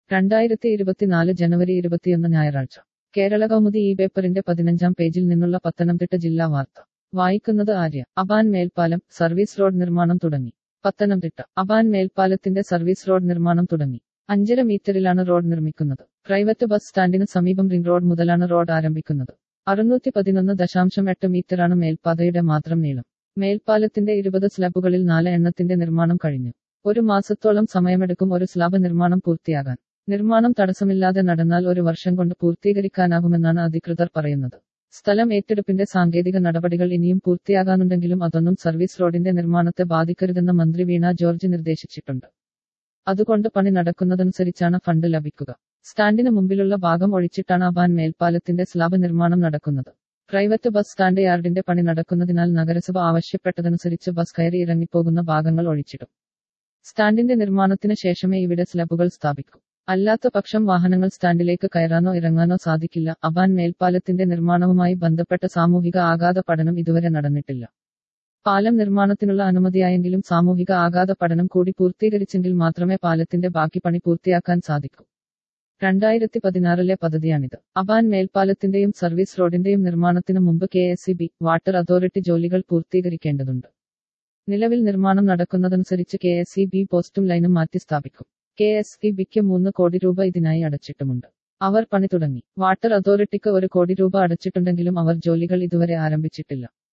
രണ്ടായിരത്തി ഇരുപത്തിനാല് ജനുവരി ഇരുപത്തിയൊന്ന് ഞായറാഴ്ച കേരള കൗമുദി ഈ പേപ്പറിന്റെ പതിനഞ്ചാം പേജിൽ നിന്നുള്ള പത്തനംതിട്ട ജില്ലാ വാർത്ത വായിക്കുന്നത് ആര്യ അബാൻ മേൽപ്പാലം സർവീസ് റോഡ് നിർമ്മാണം തുടങ്ങി പത്തനംതിട്ട അബാൻ മേൽപ്പാലത്തിന്റെ സർവീസ് റോഡ് നിർമ്മാണം തുടങ്ങി അഞ്ചര മീറ്ററിലാണ് റോഡ് നിർമ്മിക്കുന്നത് പ്രൈവറ്റ് ബസ് സ്റ്റാൻഡിന് സമീപം റിംഗ് റോഡ് മുതലാണ് റോഡ് ആരംഭിക്കുന്നത് അറുന്നൂറ്റി പതിനൊന്ന് ദശാംശം എട്ട് മീറ്ററാണ് മേൽപ്പാതയുടെ മാത്രം നീളം മേൽപ്പാലത്തിന്റെ ഇരുപത് സ്ലാബുകളിൽ നാല് എണ്ണത്തിന്റെ നിർമ്മാണം കഴിഞ്ഞു ഒരു മാസത്തോളം സമയമെടുക്കും ഒരു സ്ലാബ് നിർമ്മാണം പൂർത്തിയാകാൻ നിർമ്മാണം തടസ്സമില്ലാതെ നടന്നാൽ ഒരു വർഷം കൊണ്ട് പൂർത്തീകരിക്കാനാകുമെന്നാണ് അധികൃതർ പറയുന്നത് സ്ഥലം ഏറ്റെടുപ്പിന്റെ സാങ്കേതിക നടപടികൾ ഇനിയും പൂർത്തിയാകാനുണ്ടെങ്കിലും അതൊന്നും സർവീസ് റോഡിന്റെ നിർമ്മാണത്തെ ബാധിക്കരുതെന്ന് മന്ത്രി വീണ ജോർജ് നിർദ്ദേശിച്ചിട്ടുണ്ട് അതുകൊണ്ട് പണി നടക്കുന്നതനുസരിച്ചാണ് ഫണ്ട് ലഭിക്കുക സ്റ്റാൻഡിന് മുമ്പിലുള്ള ഭാഗം ഒഴിച്ചിട്ടാണ് അബാൻ മേൽപ്പാലത്തിന്റെ സ്ലാബ് നിർമ്മാണം നടക്കുന്നത് പ്രൈവറ്റ് ബസ് സ്റ്റാൻഡ് യാർഡിന്റെ പണി നടക്കുന്നതിനാൽ നഗരസഭ ആവശ്യപ്പെട്ടതനുസരിച്ച് ബസ് കയറി ഇറങ്ങിപ്പോകുന്ന ഭാഗങ്ങൾ ഒഴിച്ചിടും സ്റ്റാൻഡിന്റെ നിർമ്മാണത്തിന് ശേഷമേ ഇവിടെ സ്ലബുകൾ സ്ഥാപിക്കൂ അല്ലാത്ത പക്ഷം വാഹനങ്ങൾ സ്റ്റാൻഡിലേക്ക് കയറാനോ ഇറങ്ങാനോ സാധിക്കില്ല അബാൻ മേൽപ്പാലത്തിന്റെ നിർമ്മാണവുമായി ബന്ധപ്പെട്ട സാമൂഹിക ആഘാത പഠനം ഇതുവരെ നടന്നിട്ടില്ല പാലം നിർമ്മാണത്തിനുള്ള അനുമതിയായെങ്കിലും സാമൂഹിക ആഘാത പഠനം കൂടി പൂർത്തീകരിച്ചെങ്കിൽ മാത്രമേ പാലത്തിന്റെ ബാക്കി പണി പൂർത്തിയാക്കാൻ സാധിക്കൂ രണ്ടായിരത്തി പതിനാറിലെ പദ്ധതിയാണിത് അബാൻ മേൽപ്പാലത്തിന്റെയും സർവീസ് റോഡിന്റെയും നിർമ്മാണത്തിന് മുമ്പ് കെ എസ് വാട്ടർ അതോറിറ്റി ജോലികൾ പൂർത്തീകരിക്കേണ്ടതുണ്ട് നിലവിൽ നിർമ്മാണം നടക്കുന്നതനുസരിച്ച് കെ എസ് ഇ ബി പോസ്റ്റും ലൈനും മാറ്റി സ്ഥാപിക്കും കെ എസ് ഇ ബിക്ക് മൂന്ന് കോടി രൂപ ഇതിനായി അടച്ചിട്ടുമുണ്ട് അവർ പണി തുടങ്ങി വാട്ടർ അതോറിറ്റിക്ക് ഒരു കോടി രൂപ അടച്ചിട്ടുണ്ടെങ്കിലും അവർ ജോലികൾ ഇതുവരെ ആരംഭിച്ചിട്ടില്ല